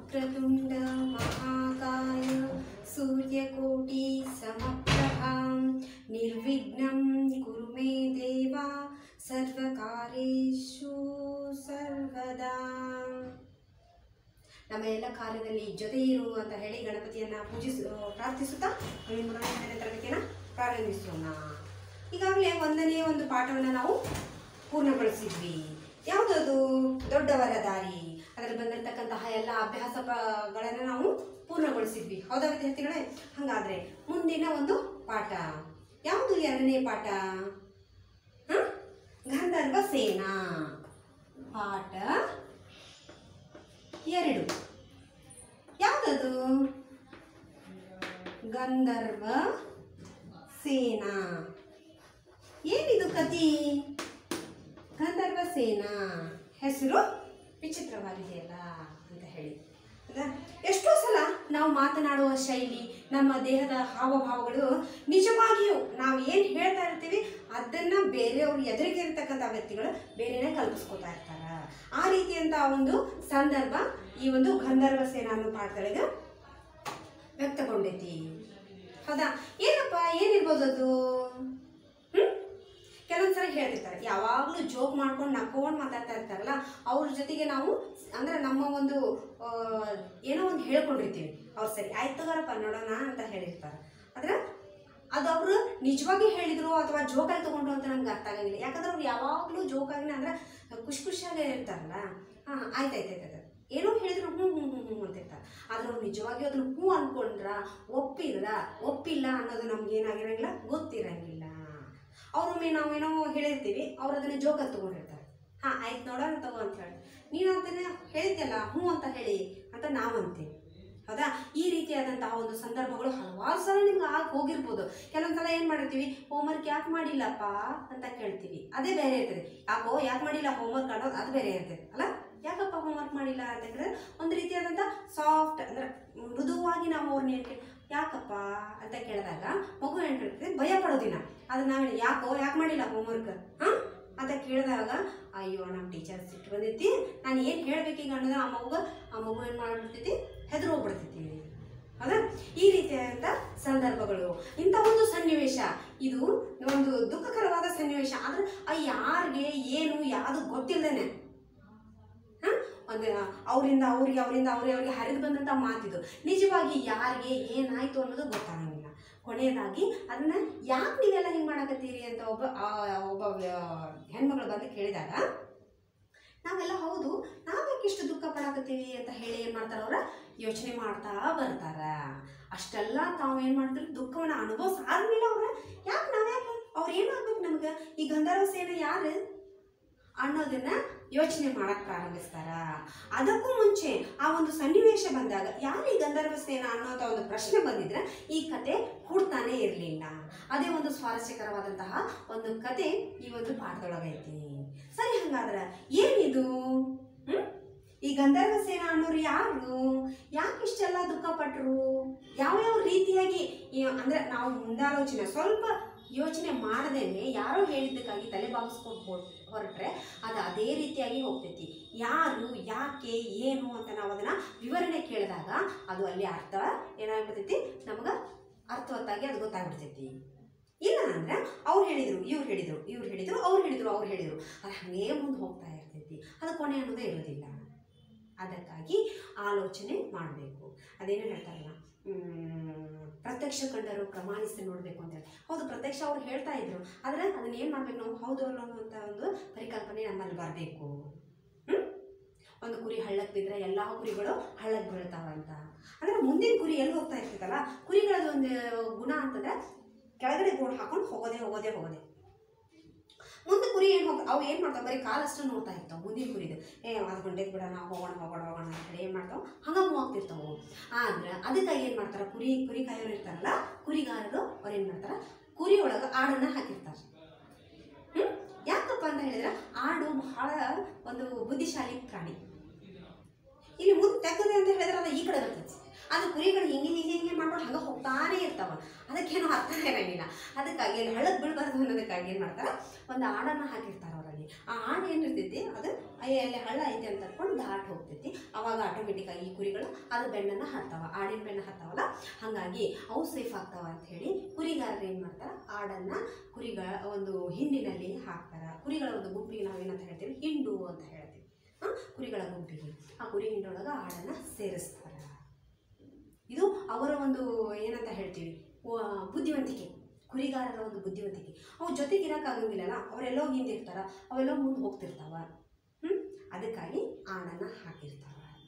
ವಕ್ರತುಂಡ ಮಹಾಕಾಯ ಸೂರ್ಯಕೋಟಿ ಸಮಪ್ರಭಾಂ ನಿರ್ವಿಘ್ನಂ ಕುರು ಮೇ ದೇವ ಸರ್ವಕಾರ್ಯೇಷು ಸರ್ವದಾ ನಮ್ಮ ಎಲ್ಲ ಕಾರ್ಯದಲ್ಲಿ ಜೊತೆ ಇರು ಅಂತ ಹೇಳಿ ಗಣಪತಿಯನ್ನ ಪೂಜಿಸ ಪ್ರಾರ್ಥಿಸುತ್ತಾ ನಮ್ಮ ಮೂರನೇ ತರಗತಿಯನ್ನು ಪ್ರಾರಂಭಿಸೋಣ ಈಗಾಗಲೇ ಒಂದನೇ ಒಂದು ಪಾಠವನ್ನು ನಾವು ಪೂರ್ಣಗೊಳಿಸಿದ್ವಿ ಯಾವುದದು ದೊಡ್ಡವರ ದಾರಿ ಅದರಲ್ಲಿ ಬಂದಿರತಕ್ಕಂತಹ ಎಲ್ಲ ಅಭ್ಯಾಸಗಳನ್ನು ನಾವು ಪೂರ್ಣಗೊಳಿಸಿದ್ವಿ ಹೌದಾ ವಿದ್ಯಾರ್ಥಿಗಳೇ ಹಾಗಾದ್ರೆ ಮುಂದಿನ ಒಂದು ಪಾಠ ಯಾವುದು ಎರಡನೇ ಪಾಠ ಹ? ಗಂಧರ್ವ ಸೇನಾ ಪಾಠ ಎರಡು ಯಾವುದದು ಗಂಧರ್ವ ಸೇನಾ ಏನಿದು ಕತಿ ಗಂಧರ್ವ ಸೇನಾ ಹೆಸರು ವಿಚಿತ್ರವಾಗಿದೆಯಲ್ಲ ಅಂತ ಹೇಳಿ ಹೌದಾ? ಎಷ್ಟೋ ಸಲ ನಾವು ಮಾತನಾಡುವ ಶೈಲಿ ನಮ್ಮ ದೇಹದ ಹಾವಭಾವಗಳು ನಿಜವಾಗಿಯೂ ನಾವು ಏನು ಹೇಳ್ತಾ ಇರ್ತೀವಿ ಅದನ್ನ ಬೇರೆಯವ್ರು ಎದುರಿಗೆ ಇರ್ತಕ್ಕಂಥ ವ್ಯಕ್ತಿಗಳು ಬೇರೆನೇ ಕಲ್ಪಿಸ್ಕೊತಾ ಇರ್ತಾರ ಆ ರೀತಿಯಂತ ಒಂದು ಸಂದರ್ಭ ಈ ಒಂದು ಗಂಧರ್ವ ಸೇನಾ ಅನ್ನೋ ಪಾಠದೊಳಗೆ ವ್ಯಕ್ತಗೊಂಡೈತಿ ಹೌದಾ ಏನಪ್ಪ ಏನಿರ್ಬೋದು ಅದು ಹ್ಮ್ ಕೆಲವೊಂದ್ಸಲ ಹೇಳ್ತಿರ್ತಾರೆ ಯಾವಾಗಲೂ ಜೋಕ್ ಮಾಡ್ಕೊಂಡು ನಕ್ಕೊಂಡು ಮಾತಾಡ್ತಾ ಇರ್ತಾರಲ್ಲ ಅವ್ರ ಜೊತೆಗೆ ನಾವು ಅಂದ್ರೆ ನಮ್ಮ ಒಂದು ಆ, ಏನೋ ಒಂದು ಹೇಳ್ಕೊಂಡಿರ್ತೀವಿ ಅವ್ರು ಸರಿ ಆಯ್ತು ತಗೋರಪ್ಪ ನೋಡೋಣ ಅಂತ ಹೇಳಿರ್ತಾರೆ ಆದ್ರೆ ಅದು ಅವರು ನಿಜವಾಗಿ ಹೇಳಿದ್ರು ಅಥವಾ ಜೋಕಾಗಿ ತಗೊಂಡ್ರು ಅಂತ ನಮ್ಗೆ ಅರ್ಥ ಆಗಂಗಿಲ್ಲ ಯಾಕಂದ್ರೆ ಅವ್ರು ಯಾವಾಗಲೂ ಜೋಕಾಗಿನ ಅಂದ್ರೆ ಖುಷಿ ಖುಷಿಯಾಗಿ ಇರ್ತಾರಲ್ಲ ಹಾಂ ಆಯ್ತು ಆಯ್ತು ಆಯ್ತು ಆಯ್ತು ಏನೋ ಹೇಳಿದ್ರು ಹ್ಞೂ ಹ್ಞೂ ಹ್ಞೂ ಹ್ಞೂ ಅಂತಿರ್ತಾರೆ ಆದ್ರೆ ಅವ್ರು ನಿಜವಾಗಿ ಅದನ್ನ ಹ್ಞೂ ಅನ್ಕೊಂಡ್ರ ಒಪ್ಪಿದ್ರ ಒಪ್ಪಿಲ್ಲ ಅನ್ನೋದು ನಮ್ಗೆ ಏನಾಗಿರಂಗಿಲ್ಲ ಗೊತ್ತಿರಂಗಿಲ್ಲ ಅವ್ರೊಮ್ಮೆ ನಾವೇನೋ ಹೇಳಿರ್ತೀವಿ ಅವ್ರು ಅದನ್ನ ಜೋಕಾಗಿ ತಗೊಂಡಿರ್ತಾರೆ ಹಾಂ ಆಯ್ತು ನೋಡೋಣ ತಗೋ ಅಂತ ಹೇಳಿ ನೀನು ಅಂತಲೇ ಹೇಳಿದ್ಯಲ್ಲ ಹ್ಞೂ ಅಂತ ಹೇಳಿ ಅಂತ ನಾವು ಅಂತೀವಿ ಹೌದಾ ಈ ರೀತಿಯಾದಂತಹ ಒಂದು ಸಂದರ್ಭಗಳು ಹಲವಾರು ಸಲ ನಿಮ್ಗೆ ಆಗಿ ಹೋಗಿರ್ಬೋದು ಕೆಲವೊಂದ್ಸಲ ಏನು ಮಾಡಿರ್ತೀವಿ ಹೋಮ್ವರ್ಕ್ ಯಾಕೆ ಮಾಡಿಲ್ಲಪ್ಪ ಅಂತ ಕೇಳ್ತೀವಿ ಅದೇ ಬೇರೆ ಇರ್ತದೆ ಯಾಕೋ ಯಾಕೆ ಮಾಡಿಲ್ಲ ಹೋಮ್ವರ್ಕ್ ಅನ್ನೋದು ಅದು ಬೇರೆ ಇರ್ತದೆ ಅಲ್ಲ ಯಾಕಪ್ಪ ಹೋಮ್ವರ್ಕ್ ಮಾಡಿಲ್ಲ ಅಂತ ಹೇಳಿದ್ರೆ ಒಂದು ರೀತಿಯಾದಂಥ ಸಾಫ್ಟ್ ಅಂದ್ರೆ ಮೃದುವಾಗಿ ನಾವು ಅವ್ರನ್ನ ಏನು ಕೇಳಿ ಯಾಕಪ್ಪ ಅಂತ ಕೇಳಿದಾಗ ಮಗು ಏನು ಹೇಳ್ತದೆ ಭಯ ಪಡೋದಿನ ಆದ್ರೆ ನಾವೇನು ಯಾಕೋ ಯಾಕೆ ಮಾಡಿಲ್ಲ ಹೋಮ್ವರ್ಕ್ ಹಾಂ ಅಂತ ಕೇಳಿದಾಗ ಅಯ್ಯೋ ನಮ್ಮ ಟೀಚರ್ ಸಿಟ್ಟು ಬಂದೈತಿ ನಾನು ಏನು ಹೇಳ್ಬೇಕೀಗ ಅನ್ನೋದು ಆ ಮಗು ಆ ಮಗು ಏನು ಮಾಡ್ಬಿಡ್ತೈತಿ ಹೆದರು ಹೋಗ್ಬಿಡ್ತೈತಿ ಹೌದಾ ಈ ರೀತಿಯಾದಂಥ ಸಂದರ್ಭಗಳು ಇಂಥ ಒಂದು ಸನ್ನಿವೇಶ ಇದು ಒಂದು ದುಃಖಕರವಾದ ಸನ್ನಿವೇಶ ಆದ್ರೆ ಆ ಯಾರಿಗೆ ಏನು ಯಾವುದು ಗೊತ್ತಿಲ್ಲದೇನೆ ಹ? ಒಂದು ಅವರಿಂದ ಅವ್ರಿಗೆ ಅವರಿಂದ ಅವ್ರಿಗೆ ಅವ್ರಿಗೆ ಹರಿದು ಬಂದಂಥ ಮಾತಿದು ನಿಜವಾಗಿ ಯಾರಿಗೆ ಏನಾಯ್ತು ಅನ್ನೋದು ಗೊತ್ತಾಗಂಗಿಲ್ಲ ಕೊನೆಯದಾಗಿ ಅದನ್ನ ಯಾಕೆ ನೀವೆಲ್ಲ ಹಿಂಗೆ ಮಾಡಕತ್ತೀರಿ ಅಂತ ಒಬ್ಬ ಆ ಒಬ್ಬ ವ್ಯ- ಹೆಣ್ಮಗಳು ಬಂದು ಕೇಳಿದಾಗ ನಾವೆಲ್ಲ ಹೌದು ನಾವ್ಯಾಕೆ ಇಷ್ಟು ದುಃಖ ಪಡಕತ್ತೀವಿ ಅಂತ ಹೇಳಿ ಏನು ಮಾಡ್ತಾರ ಅವ್ರ ಯೋಚನೆ ಮಾಡ್ತಾ ಬರ್ತಾರ ಅಷ್ಟೆಲ್ಲ ತಾವು ಏನು ಮಾಡ್ತಾರೆ ದುಃಖವನ್ನ ಅನುಭವಿಸ್ ಆದ್ಮೇಲೆ ಅವ್ರ ಯಾಕೆ ನಾವ್ಯಾಕೆ ಅವ್ರು ಏನಾಗ್ಬೇಕು ನಮ್ಗೆ ಈ ಗಂಧರ್ವ ಸೇನೆ ಯಾರು ಅನ್ನೋದನ್ನ ಯೋಚನೆ ಮಾಡಕ್ ಪ್ರಾರಂಭಿಸ್ತಾರ ಅದಕ್ಕೂ ಮುಂಚೆ ಆ ಒಂದು ಸನ್ನಿವೇಶ ಬಂದಾಗ ಯಾರು ಈ ಗಂಧರ್ವ ಸೇನಾ ಅನ್ನೋಂಥ ಒಂದು ಪ್ರಶ್ನೆ ಬಂದಿದ್ರೆ ಈ ಕತೆ ಹುಡ್ತಾನೆ ಇರಲಿಲ್ಲ ಅದೇ ಒಂದು ಸ್ವಾರಸ್ಯಕರವಾದಂತಹ ಒಂದು ಕತೆ ಈ ಒಂದು ಪಾಠದೊಳಗೈತಿ ಸರಿ ಹಂಗಾದ್ರೆ ಏನಿದು ಹ್ಮ್? ಈ ಗಂಧರ್ವ ಸೇನಾ ಅನ್ನೋರು ಯಾರು ಯಾಕೆ ಇಷ್ಟೆಲ್ಲ ದುಃಖ ಪಟ್ರು ಯಾವ್ಯಾವ ರೀತಿಯಾಗಿ ಈ- ಅಂದ್ರೆ ನಾವು ಮುಂದಾಲೋಚನೆ ಸ್ವಲ್ಪ ಯೋಚನೆ ಮಾಡದೇನೆ ಯಾರೋ ಹೇಳಿದ್ದಕ್ಕಾಗಿ ತಲೆ ಬಾಗಿಸ್ಕೊಂಡು ಹೊ- ಹೊರಟ್ರೆ ಅದು ಅದೇ ರೀತಿಯಾಗಿ ಹೋಗ್ತೈತಿ ಯಾರು ಯಾಕೆ ಏನು ಅಂತ ನಾವು ಅದನ್ನ ವಿವರಣೆ ಕೇಳಿದಾಗ ಅದು ಅಲ್ಲಿ ಅರ್ಥ ಏನಾಗ್ಬಿಡ್ತೈತಿ ನಮ್ಗೆ ಅರ್ಥವತ್ತಾಗಿ ಅದು ಗೊತ್ತಾಗ್ಬಿಡ್ತೈತಿ ಇಲ್ಲ ಅಂದ್ರೆ ಅವ್ರು ಹೇಳಿದ್ರು ಇವ್ರು ಹೇಳಿದ್ರು ಇವ್ರು ಹೇಳಿದ್ರು ಅವ್ರು ಹೇಳಿದ್ರು ಅವ್ರು ಹೇಳಿದ್ರು ಅದು ಹಾಗೇ ಮುಂದೆ ಹೋಗ್ತಾ ಇರ್ತೈತಿ ಅದು ಕೊನೆ ಅನ್ನೋದೇ ಇರೋದಿಲ್ಲ ಅದಕ್ಕಾಗಿ ಆಲೋಚನೆ ಮಾಡಬೇಕು ಅದೇನು ಹೇಳ್ತಾರಲ್ಲ ಮ್, ಪ್ರತ್ಯಕ್ಷ ಕಂಡರು ಪ್ರಮಾಣಿಸಿ ನೋಡಬೇಕು ಅಂತ ಹೇಳಿ ಹೌದು ಪ್ರತ್ಯಕ್ಷ ಅವ್ರು ಹೇಳ್ತಾ ಇದ್ರು ಆದರೆ ಅದನ್ನ ಏನು ಮಾಡ್ಬೇಕು ನಾವು ಹೌದು ಅಲ್ಲ ಅನ್ನುವಂಥ ಒಂದು ಪರಿಕಲ್ಪನೆ ನಮ್ಮಲ್ಲಿ ಬರಬೇಕು ಒಂದು ಕುರಿ ಹಳ್ಳಕ್ಕೆ ಬಿದ್ದರೆ ಎಲ್ಲ ಕುರಿಗಳು ಹಳ್ಳಕ್ಕೆ ಬೀಳ್ತಾವ ಅಂತ ಅಂದ್ರೆ ಮುಂದಿನ ಕುರಿ ಎಲ್ಲಿ ಹೋಗ್ತಾ ಇರ್ತೈತಲ್ಲ ಕುರಿಗಳದ್ದು ಒಂದು ಗುಣ ಅಂತಂದ್ರೆ ಕೆಳಗಡೆ ಗೋಡ್ ಹಾಕೊಂಡು ಹೋಗೋದೇ ಹೋಗೋದೇ ಹೋಗೋದೇ ಮುಂದೆ ಕುರಿ ಏನು ಹೋಗ ಅವು ಏನು ಮಾಡ್ತಾವೆ ಬರೀ ಕಾಲಷ್ಟು ನೋಡ್ತಾ ಇರ್ತಾವೆ ಮುಂದಿನ ಕುರಿದು ಏ ಅದು ಗೊಂಡೆದ್ ಬಿಡೋಣ ಹೋಗೋಣ ಹೋಗೋಣ ಹೋಗೋಣ ಅಂತ ಹೇಳಿ ಏನು ಮಾಡ್ತಾವೆ ಹಂಗೆ ಮೂವ್ ಆಗ್ತಿರ್ತಾವೆ ಆದ್ರೆ ಅದಕ್ಕಾಗಿ ಏನು ಮಾಡ್ತಾರೆ ಕುರಿ ಕುರಿ ಕಾಯೋರು ಇರ್ತಾರಲ್ಲ ಕುರಿಗಾರರು ಅವ್ರು ಏನು ಮಾಡ್ತಾರೆ ಕುರಿ ಒಳಗೆ ಆಡನ್ನ ಹಾಕಿರ್ತಾರೆ ಹ್ಮ್? ಯಾಕಪ್ಪ ಅಂತ ಹೇಳಿದ್ರೆ ಆಡು ಬಹಳ ಒಂದು ಬುದ್ಧಿಶಾಲಿ ಪ್ರಾಣಿ ಇಲ್ಲಿ ಮುಂದೆ ತೆಗ್ಗದೆ ಅಂತ ಹೇಳಿದ್ರೆ ಅದು ಈ ಕಡೆ ಬರ್ತೈತಿ ಅದು ಕುರಿಗಳು ಹಿಂಗೆ ಹಿಂಗೆ ಹಿಂಗೆ ಮಾಡ್ಕೊಂಡು ಹಂಗೆ ಹೋಗ್ತಾನೆ ಇರ್ತಾವ ಅದಕ್ಕೇನು ಅರ್ಥ ಇರಂಗಿಲ್ಲ ಅದಕ್ಕಾಗಿ ಅಲ್ಲಿ ಹಳ್ಳಕ್ಕೆ ಬೀಳ್ಬಾರ್ದು ಅನ್ನೋದಕ್ಕಾಗಿ ಏನು ಮಾಡ್ತಾರೆ ಒಂದು ಆಡನ್ನು ಹಾಕಿರ್ತಾರೆ ಅವರಲ್ಲಿ ಆ ಆನೆ ಏನಿರ್ತೈತಿ ಅದು ಅಯ್ಯ ಅಲ್ಲಿ ಹಳ್ಳ ಐತೆ ಅಂತ ಅನ್ಕೊಂಡು ದಾಟ್ ಹೋಗ್ತೈತಿ ಅವಾಗ ಆಟೋಮೆಟಿಕ್ ಆಗಿ ಈ ಕುರಿಗಳು ಅದು ಬೆಣ್ಣನ್ನು ಹತ್ತಾವ ಆಡಿನ ಬೆಣ್ಣ ಹತ್ತಾವಲ್ಲ ಹಾಗಾಗಿ ಅವು ಸೇಫ್ ಆಗ್ತಾವ ಅಂತ ಹೇಳಿ ಕುರಿಗಾರರು ಏನು ಮಾಡ್ತಾರೆ ಆಡನ್ನ ಕುರಿಗಳ ಒಂದು ಹಿಂಡಿನಲ್ಲಿ ಹಾಕ್ತಾರ ಕುರಿಗಳ ಒಂದು ಗುಂಪಿಗೆ ನಾವು ಏನಂತ ಹೇಳ್ತೀವಿ ಹಿಂಡು ಅಂತ ಹೇಳ್ತೀವಿ ಆ, ಕುರಿಗಳ ಗುಂಪಿಗೆ ಆ ಕುರಿ ಹಿಂಡೊಳಗೆ ಆಡನ್ನ ಸೇರಿಸ್ತಾರ ಇದು ಅವರ ಒಂದು ಏನಂತ ಹೇಳ್ತೀವಿ ವ- ಬುದ್ಧಿವಂತಿಕೆ ಕುರಿಗಾರರ ಒಂದು ಬುದ್ಧಿವಂತಿಕೆ ಅವು ಜೊತೆಗೆ ಇರೋಕ್ಕಾಗಂಗಿಲ್ಲಲ್ಲ ಅವರೆಲ್ಲೋ ಹಿಂದಿರ್ತಾರ ಅವೆಲ್ಲೋ ಮುಂದೆ ಹೋಗ್ತಿರ್ತಾವ ಹ್ಞೂ ಅದಕ್ಕಾಗಿ ಆಡನ್ನ ಹಾಕಿರ್ತಾವ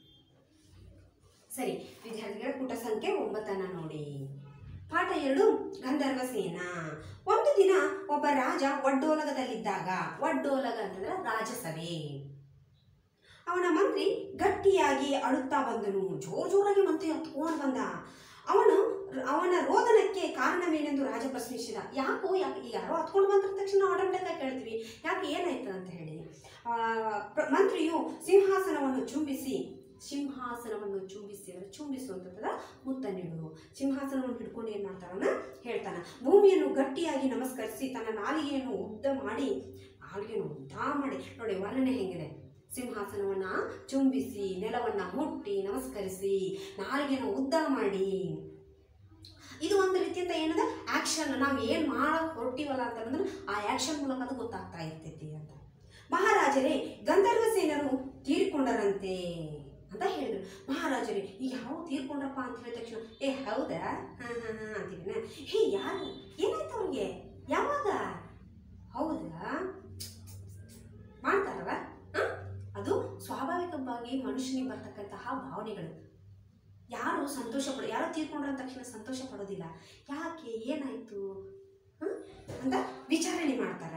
ಸರಿ ವಿದ್ಯಾರ್ಥಿಗಳ ಪುಟ ಸಂಖ್ಯೆ ಒಂಬತ್ತನ್ನ ನೋಡಿ ಪಾಠ ಎರಡು ಗಂಧರ್ವ ಸೇನಾ ಒಂದು ದಿನ ಒಬ್ಬ ರಾಜ ಒಡ್ಡೋಲಗದಲ್ಲಿದ್ದಾಗ ಒಡ್ಡೋಲಗ ಅಂತಂದ್ರೆ ರಾಜಸಭೆ ಅವನ ಮಂತ್ರಿ ಗಟ್ಟಿಯಾಗಿ ಅಳುತ್ತಾ ಬಂದನು ಜೋರ್ ಜೋರಾಗಿ ಮಂತ್ರಿ ಹತ್ಕೊಂಡು ಬಂದ ಅವನು ಅವನ ರೋದನಕ್ಕೆ ಕಾರಣವೇನೆಂದು ರಾಜ ಪ್ರಶ್ನಿಸಿದ ಯಾಕೋ ಯಾಕೆ ಈಗ ಯಾರೋ ಹತ್ಕೊಂಡು ಬಂದ ತಕ್ಷಣ ಆಟೋಮೆಟಿಕ್ ಆಗಿ ಕೇಳ್ತೀವಿ ಯಾಕೆ ಏನಾಯ್ತು ಅಂತ ಹೇಳಿ ಆ, ಪ್ರ- ಮಂತ್ರಿಯು ಸಿಂಹಾಸನವನ್ನು ಚುಂಬಿಸಿ ಸಿಂಹಾಸನವನ್ನು ಚುಂಬಿಸಿ ಅಂದ್ರೆ ಚುಂಬಿಸು ಅಂತಂದ್ರೆ ಮುತ್ತ ನೀಡು ಸಿಂಹಾಸನವನ್ನು ಹಿಡ್ಕೊಂಡು ಏನು ಮಾಡ್ತಾರನ್ನ ಹೇಳ್ತಾನ ಭೂಮಿಯನ್ನು ಗಟ್ಟಿಯಾಗಿ ನಮಸ್ಕರಿಸಿ ತನ್ನ ನಾಲಿಗೆಯನ್ನು ಉದ್ದ ಮಾಡಿ ನಾಲಿಗೆಯನ್ನು ಉದ್ದ ಮಾಡಿ ನೋಡಿ ವರ್ಣನೆ ಹೆಂಗಿದೆ ಸಿಂಹಾಸನವನ್ನ ಚುಂಬಿಸಿ ನೆಲವನ್ನ ಮುಟ್ಟಿ ನಮಸ್ಕರಿಸಿ ನಾಲಿಗೆಯನ್ನು ಉದ್ದ ಮಾಡಿ ಇದು ಒಂದು ರೀತಿಯಿಂದ ಏನದ ಆಕ್ಷನ್ ನಾವು ಏನು ಮಾಡಕ್ ಹೊರಟಿವಲ್ಲ ಅಂತಂದ್ರೆ ಆ ಆಕ್ಷನ್ ಮೂಲಕ ಅದು ಗೊತ್ತಾಗ್ತಾ ಇರ್ತೈತಿ ಅಂತ ಮಹಾರಾಜರೇ ಗಂಧರ್ವ ಸೇನರು ತೀರ್ಕೊಂಡರಂತೆ ಅಂತ ಹೇಳಿದ್ರು ಮಹಾರಾಜರೇ ಈಗ ಯಾವ ತೀರ್ಕೊಂಡ್ರಪ್ಪ ಅಂತ ಹೇಳಿದ ತಕ್ಷಣ ಏ ಹೌದಾ ಹಾಂ ಹಾಂ ಹಾಂ ಅಂತೀವಿ ಹೇ ಯಾರು ಏನಾಯ್ತು ಅವ್ರಿಗೆ ಯಾವಾಗ ಹೌದಾ ಮಾಡ್ತಾರಲ್ಲ ಹ? ಅದು ಸ್ವಾಭಾವಿಕವಾಗಿ ಮನುಷ್ಯನಿಗೆ ಬರ್ತಕ್ಕಂತಹ ಭಾವನೆಗಳು ಯಾರು ಸಂತೋಷ ಪಡೋ ಯಾರು ತೀರ್ಕೊಂಡ್ರ ಅಂದ ತಕ್ಷಣ ಸಂತೋಷ ಪಡೋದಿಲ್ಲ ಯಾಕೆ ಏನಾಯ್ತು ಹ? ಅಂತ ವಿಚಾರಣೆ ಮಾಡ್ತಾರ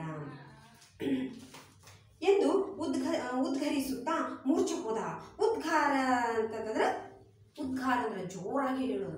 ಎಂದು ಉದ್ಘ ಉದ್ಘರಿಸುತ್ತಾ ಮೂರ್ಛೆ ಹೋದ ಉದ್ಗಾರ ಅಂತಂದ್ರೆ ಉದ್ಗಾರ ಅಂದ್ರೆ ಜೋರಾಗಿ ಹೇಳೋದು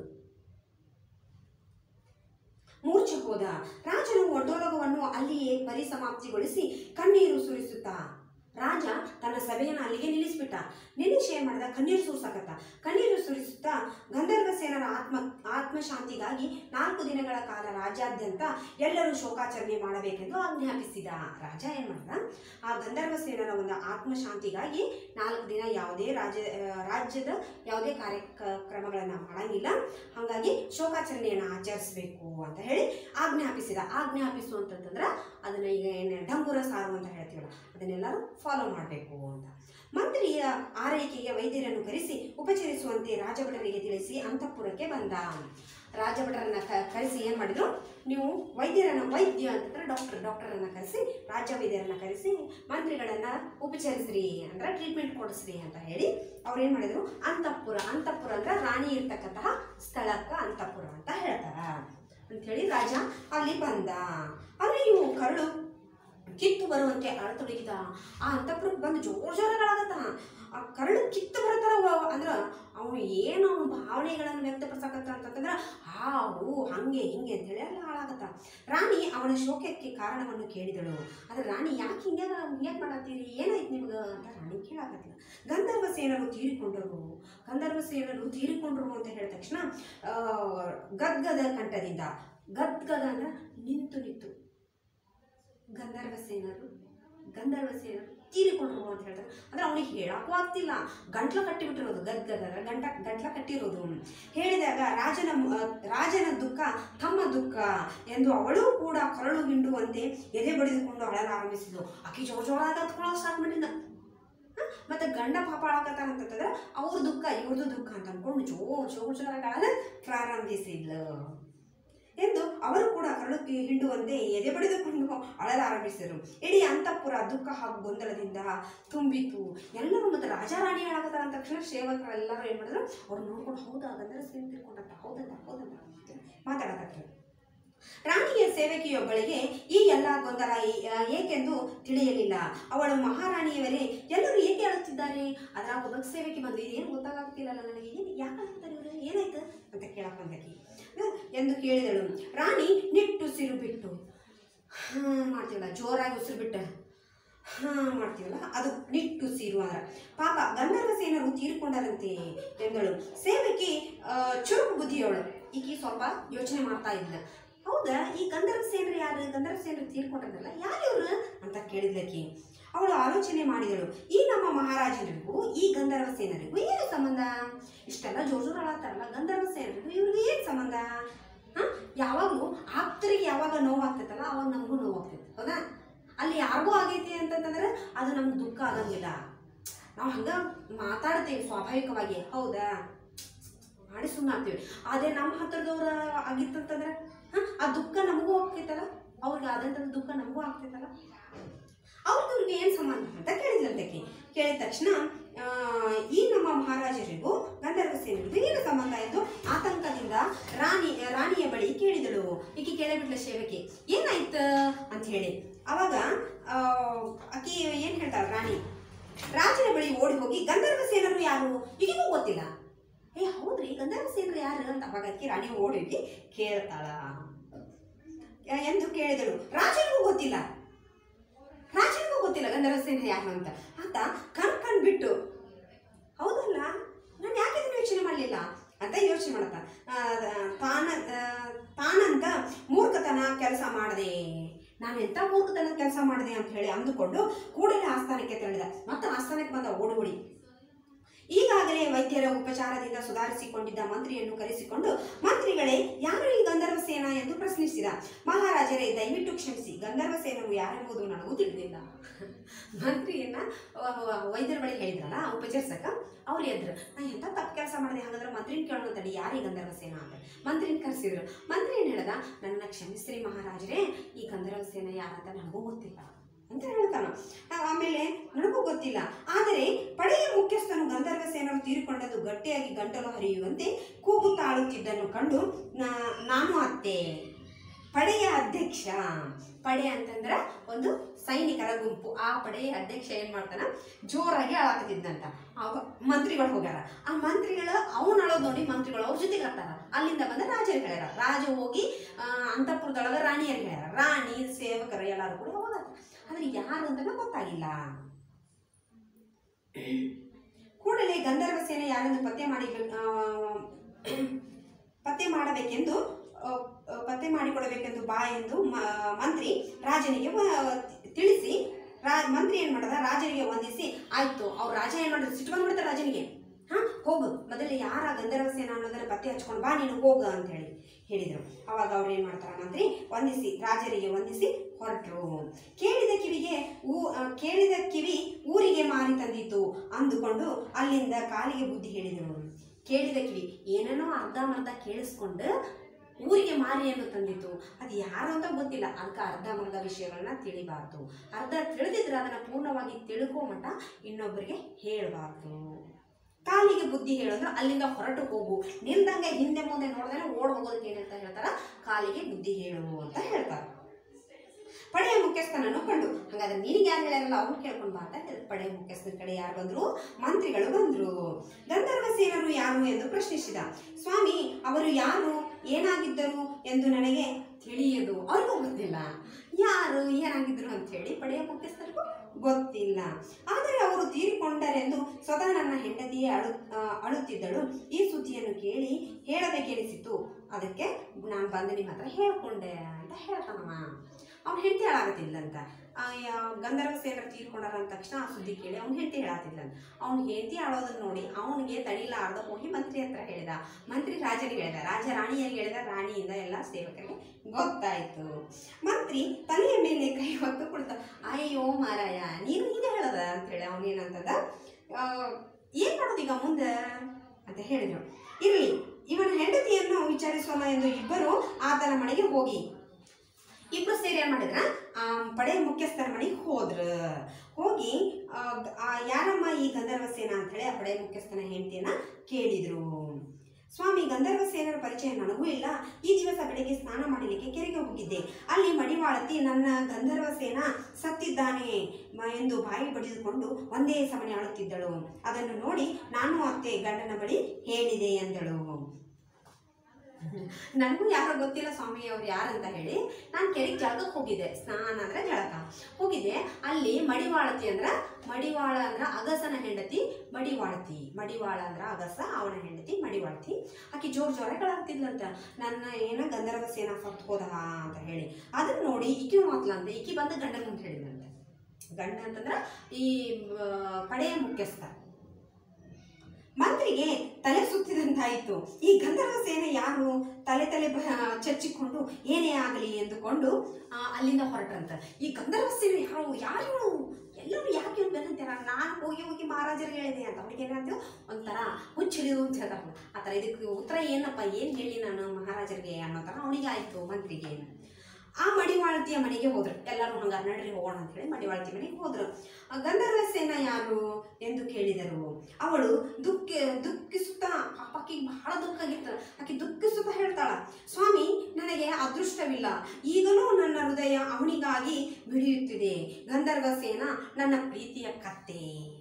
ಮೂರ್ಛೆ ಹೋದ ರಾಜನು ಒಡ್ಡೋಲಗವನ್ನು ಅಲ್ಲಿಯೇ ಪರಿಸಮಾಪ್ತಿಗೊಳಿಸಿ ಕಣ್ಣೀರು ಸುರಿಸುತ್ತಾ ರಾಜ ತನ್ನ ಸಭೆಯನ್ನು ಅಲ್ಲಿಗೆ ನಿಲ್ಲಿಸ್ಬಿಟ್ಟ ನಿಲ್ಲಿಸಿ ಏನ್ ಮಾಡ್ದ ಕಣ್ಣೀರು ಸುರಿಸಕತ್ತ ಕಣ್ಣೀರು ಸುರಿಸುತ್ತಾ ಗಂಧರ್ವ ಸೇನರ ಆತ್ಮ ಆತ್ಮಶಾಂತಿಗಾಗಿ ನಾಲ್ಕು ದಿನಗಳ ಕಾಲ ರಾಜ್ಯಾದ್ಯಂತ ಎಲ್ಲರೂ ಶೋಕಾಚರಣೆ ಮಾಡಬೇಕೆಂದು ಆಜ್ಞಾಪಿಸಿದ ರಾಜ ಏನ್ ಮಾಡ್ದ ಆ ಗಂಧರ್ವ ಸೇನರ ಒಂದು ಆತ್ಮಶಾಂತಿಗಾಗಿ ನಾಲ್ಕು ದಿನ ಯಾವುದೇ ರಾಜ್ಯ ಆ, ರಾಜ್ಯದ ಯಾವುದೇ ಕಾರ್ಯಕ್ರಮಗಳನ್ನು ಮಾಡಂಗಿಲ್ಲ ಹಾಗಾಗಿ ಶೋಕಾಚರಣೆಯನ್ನು ಆಚರಿಸಬೇಕು ಅಂತ ಹೇಳಿ ಆಜ್ಞಾಪಿಸಿದ ಆಜ್ಞಾಪಿಸು ಅಂತಂತಂದ್ರೆ ಅದನ್ನ ಈಗ ಏನು ಡಂಗುರ ಸಾರು ಅಂತ ಹೇಳ್ತೀವಲ್ಲ ಅದನ್ನೆಲ್ಲರೂ ಫಾಲೋ ಮಾಡಬೇಕು ಅಂತ ಮಂತ್ರಿಯ ಆರೈಕೆಗೆ ವೈದ್ಯರನ್ನು ಕರೆಸಿ ಉಪಚರಿಸುವಂತೆ ರಾಜಭಟರಿಗೆ ತಿಳಿಸಿ ಅಂತಃಪುರಕ್ಕೆ ಬಂದ ರಾಜಭಟರನ್ನ ಕ ಕರೆಸಿ ಏನು ಮಾಡಿದ್ರು ನೀವು ವೈದ್ಯರನ್ನ ವೈದ್ಯ ಅಂತಂದ್ರೆ ಡಾಕ್ಟರ್ ಡಾಕ್ಟರನ್ನ ಕರೆಸಿ ರಾಜ್ಯ ವೈದ್ಯರನ್ನ ಕರೆಸಿ ಮಂತ್ರಿಗಳನ್ನ ಉಪಚರಿಸ್ರಿ ಅಂದ್ರೆ ಟ್ರೀಟ್ಮೆಂಟ್ ಕೊಡಿಸ್ರಿ ಅಂತ ಹೇಳಿ ಅವ್ರು ಏನು ಮಾಡಿದ್ರು ಅಂತಃಪುರ ಅಂತಃಪುರ ಅಂದ್ರೆ ರಾಣಿ ಇರ್ತಕ್ಕಂತಹ ಸ್ಥಳಕ್ಕೆ ಅಂತಃಪುರ ಅಂತ ಹೇಳ್ತಾರ ಅಂಥೇಳಿ ರಾಜ ಅಲ್ಲಿ ಬಂದ ಅಲ್ಲಿ ಇವು ಕರಳು ಕಿತ್ತು ಬರುವಂತೆ ಅಳತೊಡಗಿದ ಆ ಅಂತಃಪುರಕ್ಕೆ ಬಂದು ಜೋರ್ ಜೋರಗಳಾಗತ್ತ ಆ ಕರಳು ಕಿತ್ತು ಬರ್ತಾರ ಅವ- ಅಂದ್ರ ಅವನು ಏನು ಅವನ ಭಾವನೆಗಳನ್ನು ವ್ಯಕ್ತಪಡಿಸಕತ್ತ ಅಂತಂದ್ರೆ ಆ ಹೂ ಹಂಗೆ ಹಿಂಗೆ ಅಂತೇಳಿ ಎಲ್ಲ ಹಾಳಾಗತ್ತ ರಾಣಿ ಅವನ ಶೋಕಕ್ಕೆ ಕಾರಣವನ್ನು ಕೇಳಿದಳು ಆದ್ರೆ ರಾಣಿ ಯಾಕೆ ಹಿಂಗೆ ಹಿಂಗೆ ಮಾಡತ್ತೀರಿ ಏನಾಯ್ತು ನಿಮ್ಗೆ ಅಂತ ರಾಣಿ ಕೇಳಾಕತ್ತಿಲ್ಲ ಗಂಧರ್ವ ಸೇನರು ತೀರಿಕೊಂಡರು ಗಂಧರ್ವ ಸೇನರು ತೀರಿಕೊಂಡ್ರು ಅಂತ ಹೇಳಿದ ತಕ್ಷಣ ಆ, ಗದ್ಗದ ಕಂಠದಿಂದ ಗದ್ಗದ ಅಂದ್ರೆ ನಿಂತು ನಿಂತು ಗಂಧರ್ವ ಸೇನರು ಗಂಧರ್ವ ಸೇನರು ತೀರಿಕೊಂಡ್ರು ಅಂತ ಹೇಳ್ತಾರೆ ಅಂದ್ರೆ ಅವನಿಗೆ ಹೇಳಕ್ಕೂ ಆಗ್ತಿಲ್ಲ ಗಂಟ್ಲ ಕಟ್ಟಿಬಿಟ್ಟಿರೋದು ಗದ್ಗದ ಗಂಟ ಗಂಟ್ಲ ಕಟ್ಟಿರೋದು ಹೇಳಿದಾಗ ರಾಜನ ಮ- ರಾಜನ ದುಃಖ ತಮ್ಮ ದುಃಖ ಎಂದು ಅವಳು ಕೂಡ ಕರಳು ಹಿಂಡುವಂತೆ ಎದೆ ಬಡಿದುಕೊಂಡು ಅಳಲಾರಂಭಿಸಿದ್ಲು ಆಕಿ ಜೋರ್ ಜೋರಾಗಿ ಹತ್ಕೊಳ್ಳೋಕೆ ಸ್ಟಾರ್ಟ್ ಮಾಡಿದ್ದ ಹ? ಮತ್ತೆ ಗಂಡ ಪಾಪ ಅಳಕತ್ತಾರ ಅಂತಂದ್ರೆ ಅವ್ರ ದುಃಖ ಇವ್ರದ್ದು ದುಃಖ ಅಂತ ಅನ್ಕೊಂಡು ಜೋರ್ ಜೋರ್ ಜೋರಾಗಿ ಅಳಲು ಪ್ರಾರಂಭಿಸಿದ್ಲು ಎಂದು ಅವರು ಕೂಡ ಕರಳುಕ್ಕೆ ಹಿಂಡುವಂತೆ ಎದೆ ಬಡಿದುಕೊಂಡು ಅಳಲಾರಂಭಿಸಿದರು ಇಡೀ ಅಂತಃಪುರ ದುಃಖ ಹಾಗೂ ಗೊಂದಲದಿಂದ ತುಂಬಿತು ಎಲ್ಲರೂ ಮತ್ತೆ ರಾಜಾರಾಣಿ ಹೇಳಾಕತ್ತಾರ ಅಂದ ತಕ್ಷಣ ಸೇವಕರೆಲ್ಲರೂ ಏನು ಮಾಡಿದ್ರು ಅವ್ರು ನೋಡ್ಕೊಂಡು ಹೌದಾ ಗಂಧರ್ವ ಸೇನೆ ತಿಳ್ಕೊಂಡಂತ ಹೌದಂತ ಹೌದಂತ ಮಾತಾಡಕತ್ತಾರೆ ರಾಣಿಯ ಸೇವಕಿಯೊಬ್ಬಳಿಗೆ ಈ ಎಲ್ಲ ಗೊಂದಲ ಏ- ಏಕೆಂದು ತಿಳಿಯಲಿಲ್ಲ ಅವಳು ಮಹಾರಾಣಿಯವರೇ ಎಲ್ಲರೂ ಏಕೆ ಅಳುತ್ತಿದ್ದಾರೆ ಅದರ ಒಬ್ಬ ಸೇವಕಿ ಬಂದು ಇದೇನು ಗೊತ್ತಾಗ್ತಿಲ್ಲಲ್ಲ ನನಗೆ ಏನು ಯಾಕೆ ಅಳ್ತಾರೆ ಇವರು ಏನಾಯ್ತು ಅಂತ ಕೇಳಕ್ ಬಂದಕಿ ಎಂದು ಕೇಳಿದಳು ರಾಣಿ ನಿಟ್ಟುಸಿರು ಬಿಟ್ಟು ಹಾಂ ಮಾಡ್ತೀವಲ್ಲ ಜೋರಾಗಿ ಉಸಿರು ಬಿಟ್ಟು ಹಾಂ ಮಾಡ್ತೀವಲ್ಲ ಅದು ನಿಟ್ಟುಸಿರು ಅಂದ್ರೆ ಪಾಪ ಗಂಧರ್ವ ಸೇನರು ತೀರ್ಕೊಂಡರಂತೆ ಎಂದಳು ಸೇವಕಿ ಆ, ಚುರುಕು ಬುದ್ಧಿಯವಳು ಈಕಿ ಸ್ವಲ್ಪ ಯೋಚನೆ ಮಾಡ್ತಾ ಇದ್ಲ ಹೌದಾ ಈ ಗಂಧರ್ವ ಸೇನರು ಯಾರು ಗಂಧರ್ವ ಸೇನರು ತೀರ್ಕೊಂಡ್ರಲ್ಲ ಯಾರು ಇವ್ರು ಅಂತ ಕೇಳಿದ್ಲಕಿ ಅವಳು ಆಲೋಚನೆ ಮಾಡಿದಳು ಈ ನಮ್ಮ ಮಹಾರಾಜರಿಗೂ ಈ ಗಂಧರ್ವ ಸೇನರಿಗೂ ಏನು ಸಂಬಂಧ ಇಷ್ಟೆಲ್ಲ ಜೋರ್ ಜೋರ್ ಆಳತ್ತಾರಲ್ಲ ಗಂಧರ್ವ ಸೇನರಿಗೂ ಇವ್ರಿಗೂ ಏನು ಸಂಬಂಧ ಹ? ಯಾವಾಗಲೂ ಆಪ್ತರಿಗೆ ಯಾವಾಗ ನೋವಾಗ್ತೈತಲ್ಲ ಅವಾಗ ನಮಗೂ ನೋವಾಗ್ತೈತೆ ಹೌದಾ ಅಲ್ಲಿ ಯಾರಿಗೂ ಆಗೈತಿ ಅಂತಂತಂದ್ರೆ ಅದು ನಮ್ಗೆ ದುಃಖ ಆಗಂಗಿಲ್ಲ ನಾವು ಹಂಗ ಮಾತಾಡ್ತೇವೆ ಸ್ವಾಭಾವಿಕವಾಗಿ ಹೌದಾ ಮಾಡಿ ಸುಮ್ಮನಾಗ್ತೀವಿ ಅದೇ ನಮ್ಮ ಹತ್ರದವ್ರ ಆಗಿತ್ತಂತಂದ್ರೆ ಹ? ಆ ದುಃಖ ನಮಗೂ ಆಗ್ತೈತಲ್ಲ ಅವ್ರಿಗೆ ಆದಂಥ ದುಃಖ ನಮಗೂ ಆಗ್ತೈತಲ್ಲ ಅವ್ರಿಗೆ ಏನು ಸಂಬಂಧ ಅಂತ ಕೇಳಿದ್ಲಂತಕ್ಕೆ ಕೇಳಿದ ತಕ್ಷಣ ಆ, ಈ ನಮ್ಮ ಮಹಾರಾಜರಿಗೂ ಗಂಧರ್ವ ಸೇನರಿಗೂ ಏನು ಸಂಬಂಧ ಎಂದು ಆತಂಕದಿಂದ ರಾಣಿ ರಾಣಿಯ ಬಳಿ ಕೇಳಿದಳು ಈಕೆ ಕೇಳಿಬಿಟ್ಲ ಸೇವಕಿ ಏನಾಯ್ತು ಅಂತ ಹೇಳಿ ಅವಾಗ ಆ, ಆಕಿ ಏನು ಹೇಳ್ತಾಳೆ ರಾಣಿ ರಾಜನ ಬಳಿ ಓಡಿ ಹೋಗಿ ಗಂಧರ್ವ ಸೇನರು ಯಾರು ಈಗಿಗೂ ಗೊತ್ತಿಲ್ಲ ಏ ಹೌದ್ರಿ ಗಂಧರ್ವ ಸೇನರು ಯಾರು ಅಂತ ಅವಾಗ ಆಕಿ ರಾಣಿ ಓಡಿ ಹೋಗಿ ಕೇಳ್ತಾಳ ಆ, ಎಂದು ಕೇಳಿದಳು ರಾಜನಿಗೂ ಗೊತ್ತಿಲ್ಲ ರಾಜನಿಗೂ ಗೊತ್ತಿಲ್ಲ ಗಂಧರ್ವ ಸೇನೆ ಯಾರು ಅಂತ ಆತ ಕಣ್ ಕಣ್ ಬಿಟ್ಟು ಹೌದಲ್ಲ ನಾನು ಯಾಕೆ ಇದನ್ನ ಯೋಚನೆ ಮಾಡಲಿಲ್ಲ ಅಂತ ಯೋಚನೆ ಮಾಡತ್ತ ಆ, ತಾನ ಆ, ತಾನಂತ ಮೂರ್ಖತನ ಕೆಲಸ ಮಾಡದೆ ನಾನು ಎಂಥ ಮೂರ್ಖತನ ಕೆಲಸ ಮಾಡಿದೆ ಅಂತ ಹೇಳಿ ಅಂದುಕೊಂಡು ಕೂಡಲೇ ಆಸ್ಥಾನಕ್ಕೆ ತೆರಳಿದ ಮತ್ತೆ ಆಸ್ಥಾನಕ್ಕೆ ಬಂದ ಓಡಿ ಓಡಿ ಈಗಾಗಲೇ ವೈದ್ಯರ ಉಪಚಾರದಿಂದ ಸುಧಾರಿಸಿಕೊಂಡಿದ್ದ ಮಂತ್ರಿಯನ್ನು ಕರೆಸಿಕೊಂಡು ಮಂತ್ರಿಗಳೇ ಯಾರು ಈ ಗಂಧರ್ವ ಸೇನ ಎಂದು ಪ್ರಶ್ನಿಸಿದ ಮಹಾರಾಜರೇ ದಯವಿಟ್ಟು ಕ್ಷಮಿಸಿ ಗಂಧರ್ವ ಸೇನರು ಯಾರೆಂಬುದು ನನಗೂ ತಿಳಿದಿಲ್ಲ ಮಂತ್ರಿಯನ್ನ ಅಹ್, ಅಹ್, ವೈದ್ಯರ ಬಳಿ ಹೇಳಿದ್ರಲ್ಲ ಉಪಚರಿಸಕ ಅವ್ರು ಎದ್ರು ನಾ ಎಂತ ತಪ್ಪು ಕೆಲಸ ಮಾಡಿದೆ ಹಾಗಾದ್ರೆ ಮಂತ್ರಿನ ಕೇಳೋಣ ತಡಿ ಯಾರೀ ಗಂಧರ್ವ ಸೇನ ಅಂತ ಮಂತ್ರಿನ ಕರೆಸಿದ್ರು ಮಂತ್ರಿ ಏನು ಹೇಳ್ದ ನನ್ನ ಕ್ಷಮಿಸ್ರಿ ಮಹಾರಾಜರೇ ಈ ಗಂಧರ್ವ ಸೇನ ಯಾರಂತ ನನಗೂ ಗೊತ್ತಿಲ್ಲ ಅಂತ ಹೇಳ್ತಾನ ಆ- ಆಮೇಲೆ ನನಗೂ ಗೊತ್ತಿಲ್ಲ ಆದರೆ ಪಡೆಯ ಮುಖ್ಯಸ್ಥನು ಗಂಧರ್ವ ಸೇನರು ತೀರಿಕೊಂಡದ್ದು ಗಟ್ಟಿಯಾಗಿ ಗಂಟಲು ಹರಿಯುವಂತೆ ಕೂಗುತ್ತಾ ಆಳುತ್ತಿದ್ದನ್ನು ಕಂಡು ನಾ- ನಾನು ಅತ್ತೆ ಪಡೆಯ ಅಧ್ಯಕ್ಷ ಪಡೆ ಅಂತಂದ್ರ ಒಂದು ಸೈನಿಕರ ಗುಂಪು ಆ ಪಡೆಯ ಅಧ್ಯಕ್ಷ ಏನ್ ಮಾಡ್ತಾನ ಜೋರಾಗಿ ಅಳಾಕತ್ತಿದ್ದಂತ ಅವ ಮಂತ್ರಿಗಳು ಹೋಗ್ಯಾರ ಆ ಮಂತ್ರಿಗಳ ಅವನ ಅಳೋದ್ ನೋಡಿ ಮಂತ್ರಿಗಳು ಅವ್ರ ಜೊತೆಗೆ ಆಗ್ತಾರ ಅಲ್ಲಿಂದ ಬಂದ ರಾಜರಿಗೆ ಹೇಳ್ಯಾರ ರಾಜ ಹೋಗಿ ಆ, ಅಂತಃಪುರದೊಳಗ ರಾಣಿಯರಿಗೆ ಹೇಳ್ಯಾರ ರಾಣಿ ಸೇವಕರು ಎಲ್ಲಾರು ಕೂಡ ಹೋದಾರ ಆದ್ರೆ ಯಾರು ಅಂತನೂ ಗೊತ್ತಾಗಿಲ್ಲ ಕೂಡಲೇ ಗಂಧರ್ವ ಸೇನೆ ಯಾರೆಂದು ಪತ್ತೆ ಮಾಡಿ ಆ, ಪತ್ತೆ ಮಾಡಬೇಕೆಂದು ಆ, ಆ, ಪತ್ತೆ ಮಾಡಿಕೊಡಬೇಕೆಂದು ಬಾ ಎಂದು ಮ- ಮಂತ್ರಿ ರಾಜನಿಗೆ ವ- ತಿಳಿಸಿ ರಾ ಮಂತ್ರಿ ಏನ್ ಮಾಡದ ರಾಜನಿಗೆ ವಂದಿಸಿ ಆಯ್ತು ಅವ್ರು ರಾಜ ಏನ್ ಮಾಡಿದ್ರು ಸಿಟ್ಟು ಬಂದ್ಬಿಡ್ತಾರೆ ರಾಜನಿಗೆ ಹಾ ಹೋಗು ಮೊದಲು ಯಾರ ಗಂಧರ್ವ ಸೇನ ಅನ್ನೋದನ್ನ ಪತ್ತೆ ಹಚ್ಕೊಂಡು ಬಾ ನೀನು ಹೋಗು ಅಂತ ಹೇಳಿ ಹೇಳಿದರು ಅವಾಗ ಅವ್ರು ಏನ್ ಮಾಡ್ತಾರ ಮಂತ್ರಿ ವಂದಿಸಿ ರಾಜರಿಗೆ ವಂದಿಸಿ ಹೊರಟರು ಕೇಳಿದ ಕಿವಿಗೆ ಊ ಆ, ಕೇಳಿದ ಕಿವಿ ಊರಿಗೆ ಮಾರಿ ತಂದಿತು ಅಂದುಕೊಂಡು ಅಲ್ಲಿಂದ ಕಾಲಿಗೆ ಬುದ್ಧಿ ಹೇಳಿದರು ಕೇಳಿದ ಕಿವಿ ಏನನ್ನೋ ಅರ್ಧಂಬರ್ಧ ಕೇಳಿಸ್ಕೊಂಡು ಊರಿಗೆ ಮಾರಿಯನ್ನು ತಂದಿತ್ತು ಅದು ಯಾರು ಅಂತ ಗೊತ್ತಿಲ್ಲ ಅದಕ್ಕೆ ಅರ್ಧಂಬರ್ಧ ವಿಷಯಗಳನ್ನ ತಿಳಿಬಾರ್ದು ಅರ್ಧ ತಿಳಿದಿದ್ರೆ ಅದನ್ನ ಪೂರ್ಣವಾಗಿ ತಿಳ್ಕೋ ಮಟ್ಟ ಇನ್ನೊಬ್ಬರಿಗೆ ಹೇಳಬಾರ್ದು ಕಾಲಿಗೆ ಬುದ್ಧಿ ಹೇಳಂದ್ರೆ ಅಲ್ಲಿಂದ ಹೊರಟು ಹೋಗು ನಿಲ್ದಂಗೆ ಹಿಂದೆ ಮುಂದೆ ನೋಡಿದ್ರೆ ಓಡ್ ಹೋಗೋದಕ್ಕೆ ಏನಂತ ಹೇಳ್ತಾರ ಕಾಲಿಗೆ ಬುದ್ಧಿ ಹೇಳು ಅಂತ ಹೇಳ್ತಾರೆ ಪಡೆಯ ಮುಖ್ಯಸ್ಥನನ್ನು ಕಂಡು ಹಂಗಾದ್ರೆ ನಿನಗೆ ಯಾರು ಹೇಳ್ಯಾರಲ್ಲ ಅವ್ನು ಕೇಳ್ಕೊಂಡು ಬಾ ಅಂತ ಹೇಳಿದ್ರು. ಪಡೆಯ ಮುಖ್ಯಸ್ಥನ ಕಡೆ ಯಾರು ಬಂದ್ರು ಮಂತ್ರಿಗಳು ಬಂದ್ರು ಗಂಧರ್ವ ಸೇನರು ಯಾರು ಎಂದು ಪ್ರಶ್ನಿಸಿದ ಸ್ವಾಮಿ ಅವರು ಯಾರು ಏನಾಗಿದ್ದರು ಎಂದು ನನಗೆ ತಿಳಿಯದು ಅವ್ರಿಗೂ ಗೊತ್ತಿಲ್ಲ ಯಾರು ಏನಾಗಿದ್ರು ಅಂತ ಹೇಳಿ ಪಡೆಯ ಮುಖ್ಯಸ್ಥರಿಗೂ ಗೊತ್ತಿಲ್ಲ ಆದರೆ ಅವರು ತೀರಿಕೊಂಡರೆಂದು ಸ್ವತಃ ನನ್ನ ಹೆಂಡತಿಯೇ ಅಳು ಆ, ಅಳುತ್ತಿದ್ದಳು ಈ ಸುದ್ದಿಯನ್ನು ಕೇಳಿ ಹೇಳಬೇಕೆನಿಸಿತು ಅದಕ್ಕೆ ನಾನು ಬಂದು ನಿಮ್ಮ ಹತ್ರ ಹೇಳ್ಕೊಂಡೆ ಅಂತ ಹೇಳ್ತಾನವ ಅವ್ನ ಹೆಂಡತಿ ಹೇಳಾಗತ್ತಿಲ್ಲಂತ ಆ, ಯಾ- ಗಂಧರ್ವ ಸೇನರು ತೀರ್ಕೊಂಡಾರ ಅಂದ ತಕ್ಷಣ ಆ ಸುದ್ದಿ ಕೇಳಿ ಅವ್ನ ಹೆಂಡತಿ ಹೇಳಾತಿದ್ಲಂತ ಅವ್ನ ಹೆಂಡತಿ ಆಳೋದನ್ನ ನೋಡಿ ಅವನಿಗೆ ತಡಿಲಾರ್ದ ಹೋಗಿ ಮಂತ್ರಿ ಹತ್ರ ಹೇಳಿದ ಮಂತ್ರಿ ರಾಜನಿಗೆ ಹೇಳಿದ ರಾಜ ರಾಣಿಯರಿಗೆ ಹೇಳಿದ ರಾಣಿಯಿಂದ ಎಲ್ಲ ಸೇವಕರಿಗೆ ಗೊತ್ತಾಯ್ತು ಮಂತ್ರಿ ತಲೆಯ ಮೇಲೆ ಕೈ ಹೊತ್ತು ಕುಳಿತ ಅಯ್ಯೋ ಮಾರಾಯ ನೀನು ಹೀಗೆ ಹೇಳದ ಅಂತ ಹೇಳಿ ಅವನೇನಂತದ ಏನ್ ಮಾಡೋದು ಈಗ ಮುಂದೆ ಅಂತ ಹೇಳಿದ್ರು ಇರಲಿ ಇವನ ಹೆಂಡತಿಯನ್ನು ವಿಚಾರಿಸೋಣ ಎಂದು ಇಬ್ಬರು ಆತನ ಮನೆಗೆ ಹೋಗಿ ಇಬ್ರು ಸೇರಿ ಏನ್ ಮಾಡಿದ್ರ ಆ ಪಡೆ ಮುಖ್ಯಸ್ಥರ ಮನೆಗೆ ಹೋದ್ರ ಹೋಗಿ ಆ, ಗ- ಆ ಯಾರಮ್ಮ ಈ ಗಂಧರ್ವ ಸೇನ ಅಂತ ಹೇಳಿ ಆ ಪಡೆ ಮುಖ್ಯಸ್ಥನ ಹೆಂಡತಿಯನ್ನ ಕೇಳಿದ್ರು ಸ್ವಾಮಿ ಗಂಧರ್ವ ಸೇನರ ಪರಿಚಯ ನನಗೂ ಇಲ್ಲ ಈ ದಿವಸ ಬೆಳಿಗ್ಗೆ ಸ್ನಾನ ಮಾಡಲಿಕ್ಕೆ ಕೆರೆಗೆ ಹೋಗಿದ್ದೆ ಅಲ್ಲಿ ಮಡಿವಾಳತಿ ನನ್ನ ಗಂಧರ್ವ ಸೇನ ಸತ್ತಿದ್ದಾನೆ ಮ- ಎಂದು ಬಾಯಿ ಬಡಿದುಕೊಂಡು ಒಂದೇ ಸಮನೆ ಅಳುತ್ತಿದ್ದಳು ಅದನ್ನು ನೋಡಿ ನಾನು ಅತ್ತೆ ಗಂಡನ ಬಳಿ ಹೇಳಿದೆ ಎಂದಳು ನನಗೂ ಯಾರೋ ಗೊತ್ತಿಲ್ಲ ಸ್ವಾಮಿ ಅವ್ರು ಯಾರಂತ ಹೇಳಿ ನಾನು ಕೆರೆಗೆ ಜಳಕಕ್ಕೆ ಹೋಗಿದ್ದೆ ಸ್ನಾನ ಅಂದ್ರೆ ಜಳಕ ಹೋಗಿದ್ದೆ ಅಲ್ಲಿ ಮಡಿವಾಳತಿ ಅಂದ್ರ ಮಡಿವಾಳ ಅಂದ್ರ ಅಗಸನ ಹೆಂಡತಿ ಮಡಿವಾಳತಿ ಮಡಿವಾಳ ಅಂದ್ರ ಅಗಸ ಅವನ ಹೆಂಡತಿ ಮಡಿವಾಳತಿ ಆಕಿ ಜೋರ್ ಜೋರಾಗಿ ಕಳಾಗ್ತಿದ್ಲಂತ ನನ್ನ ಏನ ಗಂಧರ್ವ ಸೇನಾ ಸತ್ತು ಹೋದ ಅಂತ ಹೇಳಿ ಅದನ್ನ ನೋಡಿ ಈಕಿ ಮಾತ್ಲಂತೆ ಈಕಿ ಬಂದ ಗಂಡನ ಮುಂದೆ ಹೇಳಿದ್ಲಂತೆ ಗಂಡ ಅಂತಂದ್ರೆ ಈ ಆ, ಪಡೆಯ ಮುಖ್ಯಸ್ಥ ಮಂತ್ರಿಗೆ ತಲೆ ಸುತ್ತಿದಂತಾಯಿತು ಈ ಗಂಧರ್ವ ಸೇನೆ ಯಾರು ತಲೆ ತಲೆ ಬ- ಚಚ್ಚಿಕೊಂಡು ಏನೇ ಆಗಲಿ ಎಂದುಕೊಂಡು ಆ, ಅಲ್ಲಿಂದ ಹೊರಟ್ರಂತ ಈ ಗಂಧರ್ವ ಸೇನೆ ಯಾರು ಯಾರು ಎಲ್ಲರೂ ಯಾಕೆ ಬೆನ್ನಂತೀರ ನಾನು ಹೋಗಿ ಹೋಗಿ ಮಹಾರಾಜರಿಗೆ ಹೇಳಿದೆ ಅಂತ ಅವ್ರಿಗೆ ಏನಾದ್ರು ಒಂಥರ ಹುಚ್ಚಿಡಿದು ಅಂತ ಹೇಳ್ತಾರಲ್ಲ ಆ ಥರ ಇದಕ್ಕೆ ಉತ್ತರ ಏನಪ್ಪ ಏನು ಹೇಳಿ ನಾನು ಮಹಾರಾಜರಿಗೆ ಅನ್ನೋ ಥರ ಅವನಿಗೆ ಆಯಿತು ಮಂತ್ರಿಗೆ ಆ ಮಡಿವಾಳತಿಯ ಮನೆಗೆ ಹೋದ್ರು ಎಲ್ಲರೂ ಹಂಗಾರೆ ನಡ್ರಿ ಹೋಗೋಣ ಅಂತ ಹೇಳಿ ಮಡಿವಾಳತಿ ಮನೆಗೆ ಹೋದ್ರು ಆ ಗಂಧರ್ವ ಸೇನ ಯಾರು ಎಂದು ಕೇಳಿದರು ಅವಳು ದುಃಖ ದುಃಖಿಸುತ್ತಾ ಪಾಪಕ್ಕೆ ಬಹಳ ದುಃಖ ಆಗಿತ್ತು ಆಕೆ ದುಃಖಿಸುತ್ತಾ ಹೇಳ್ತಾಳ ಸ್ವಾಮಿ ನನಗೆ ಅದೃಷ್ಟವಿಲ್ಲ ಈಗಲೂ ನನ್ನ ಹೃದಯ ಅವನಿಗಾಗಿ ಮಿಡಿಯುತ್ತಿದೆ ಗಂಧರ್ವ ಸೇನ ನನ್ನ ಪ್ರೀತಿಯ ಕತ್ತೆ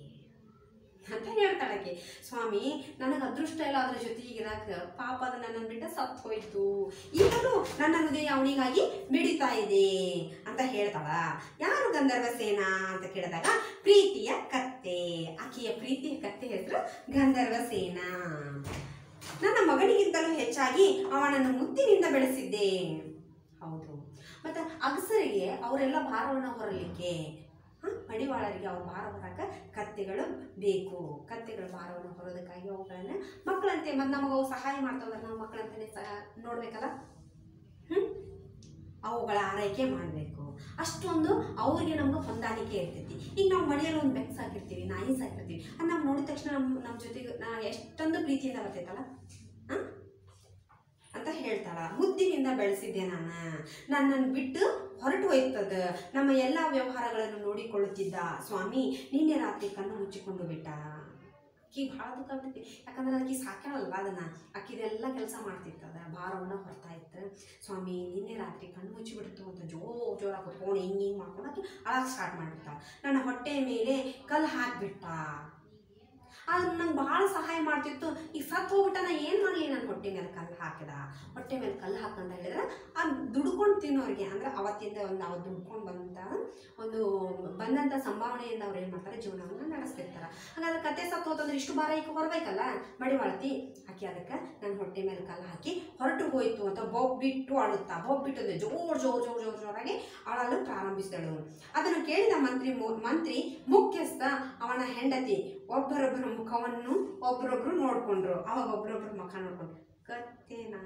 ಅಂತ ಹೇಳ್ತಾಳೆ ಆಕೆ ಸ್ವಾಮಿ ನನಗೆ ಅದೃಷ್ಟ ಇಲ್ಲ ಅದ್ರ ಜೊತೆಗೆ ಇರಾಕ ಪಾಪ ಅದು ನನ್ನನ್ನು ಬಿಟ್ಟು ಸತ್ತು ಹೋಯ್ತು ಈಗಲೂ ನನ್ನ ಹೃದಯ ಅವನಿಗಾಗಿ ಮಿಡಿತಾ ಇದೆ ಅಂತ ಹೇಳ್ತಾಳ ಯಾರು ಗಂಧರ್ವ ಸೇನಾ ಅಂತ ಕೇಳಿದಾಗ ಪ್ರೀತಿಯ ಕತ್ತೆ ಆಕೆಯ ಪ್ರೀತಿಯ ಕತ್ತೆ ಹೆಸರು ಗಂಧರ್ವ ಸೇನಾ ನನ್ನ ಮಗನಿಗಿಂತಲೂ ಹೆಚ್ಚಾಗಿ ಅವನನ್ನು ಮುತ್ತಿನಿಂದ ಬೆಳೆಸಿದ್ದೆ ಹೌದು ಮತ್ತೆ ಅಗಸರಿಗೆ ಅವರೆಲ್ಲ ಭಾರವನ್ನು ಹೊರಲಿಕ್ಕೆ ಹ? ಮಡಿವಾಳರಿಗೆ ಅವ್ರ ಭಾರ ಹೊರಕ ಕತ್ತೆಗಳು ಬೇಕು ಕತ್ತೆಗಳು ಭಾರವನ್ನು ಹೊರೋದಕ್ಕಾಗಿ ಅವುಗಳನ್ನ ಮಕ್ಕಳಂತೆ ಮತ್ತೆ ನಮಗೆ ಅವು ಸಹಾಯ ಮಾಡ್ತಾವಂದ್ರೆ ನಾವು ಮಕ್ಕಳಂತಾನೆ ಸಹ ನೋಡ್ಬೇಕಲ್ಲ ಹ್ಮ್ ಅವುಗಳ ಆರೈಕೆ ಮಾಡಬೇಕು ಅಷ್ಟೊಂದು ಅವ್ರಿಗೆ ನಮ್ಗೆ ಹೊಂದಾಣಿಕೆ ಇರ್ತೈತಿ ಈಗ ನಾವು ಮನೆಯಲ್ಲಿ ಒಂದು ಬೆಕ್ಕು ಸಾಕಿರ್ತೀವಿ ನಾಯಿ ಸಾಕಿರ್ತೀವಿ ಅದು ನಾವು ನೋಡಿದ ತಕ್ಷಣ ನಮ್ಮ ನಮ್ಮ ಜೊತೆಗೆ ನಾ ಎಷ್ಟೊಂದು ಪ್ರೀತಿಯಿಂದ ಬರ್ತೈತಲ್ಲ ಹ? ಅಂತ ಹೇಳ್ತಾಳ ಮುದ್ದಿನಿಂದ ಬೆಳೆಸಿದ್ದೆ ನಾನು ನನ್ನನ್ನು ಬಿಟ್ಟು ಹೊರಟು ಹೋಯ್ತದ ನಮ್ಮ ಎಲ್ಲ ವ್ಯವಹಾರಗಳನ್ನು ನೋಡಿಕೊಳ್ಳುತ್ತಿದ್ದ ಸ್ವಾಮಿ ನಿನ್ನೆ ರಾತ್ರಿ ಕಣ್ಣು ಮುಚ್ಚಿಕೊಂಡು ಬಿಟ್ಟ ಆಕಿ ಭಾಳ ದುಃಖ ಆಗ್ತೈತಿ ಯಾಕಂದ್ರೆ ಆಕಿ ಸಾಕ್ಯಾಳಲ್ವ ಅದನ್ನ ಆಕಿದೆಲ್ಲ ಕೆಲಸ ಮಾಡ್ತಿರ್ತದ ಭಾರವನ್ನು ಹೊರ್ತಾ ಇತ್ತು ಸ್ವಾಮಿ ನಿನ್ನೆ ರಾತ್ರಿ ಕಣ್ಣು ಮುಚ್ಚಿಬಿಡ್ತು ಅಂತ ಜೋರ್ ಜೋರಾಗಿ ಕುತ್ಕೊಂಡು ಹಿಂಗೆ ಹಿಂಗೆ ಮಾಡ್ಕೊಂಡು ಆಕಿ ಅಳಕ್ಕೆ ಸ್ಟಾರ್ಟ್ ಮಾಡಿಬಿಟ್ಟ ನನ್ನ ಹೊಟ್ಟೆ ಮೇಲೆ ಕಲ್ಲು ಹಾಕ್ಬಿಟ್ಟ ಅದು ನಂಗೆ ಭಾಳ ಸಹಾಯ ಮಾಡ್ತಿತ್ತು ಈಗ ಸತ್ತು ಹೋಗ್ಬಿಟ್ಟ ನಾ ಏನು ಮಾಡಲಿ ನನ್ನ ಹೊಟ್ಟೆ ಮೇಲೆ ಕಲ್ಲು ಹಾಕಿದ ಹೊಟ್ಟೆ ಮೇಲೆ ಕಲ್ಲು ಹಾಕಂತ ಹೇಳಿದ್ರೆ ಆ ದುಡ್ಕೊಂಡು ತಿನ್ನೋರಿಗೆ ಅಂದ್ರೆ ಅವತ್ತಿಂದ ಒಂದು ಅವತ್ತು ದುಡ್ಕೊಂಡು ಬಂದ ಒಂದು ಬಂದಂಥ ಸಂಭಾವನೆಯಿಂದ ಅವ್ರು ಏನು ಮಾಡ್ತಾರೆ ಜೀವನವನ್ನು ನಡೆಸ್ತಿರ್ತಾರೆ ಹಾಗಾದ್ರೆ ಕತೆ ಸತ್ತು ಹೋತಂದ್ರೆ ಇಷ್ಟು ಭಾರ ಈಗ ಹೊರಬೇಕಲ್ಲ ಮಡಿವಾಳತಿ ಆಕೆ ಅದಕ್ಕೆ ನನ್ನ ಹೊಟ್ಟೆ ಮೇಲೆ ಕಲ್ಲು ಹಾಕಿ ಹೊರಟು ಹೋಯ್ತು ಅಂತ ಬೊಬ್ಬಿಟ್ಟು ಅಳುತ್ತಾ ಬೊಬ್ಬಿಟ್ಟು ಅಂದ್ರೆ ಜೋರ್ ಜೋರ್ ಜೋರ್ ಜೋರ್ ಜೋರಾಗಿ ಅಳಲು ಪ್ರಾರಂಭಿಸಿದಳು ಅದನ್ನು ಕೇಳಿದ ಮಂತ್ರಿ ಮು- ಮಂತ್ರಿ ಮುಖ್ಯಸ್ಥ ಅವನ ಹೆಂಡತಿ ಒಬ್ಬರೊಬ್ಬರ ಮುಖವನ್ನು ಒಬ್ಬರೊಬ್ರು ನೋಡ್ಕೊಂಡ್ರು ಅವಾಗ ಒಬ್ಬರೊಬ್ಬರ ಮುಖ ನೋಡ್ಕೊಂಡ್ರು ಕತ್ತೇನಾ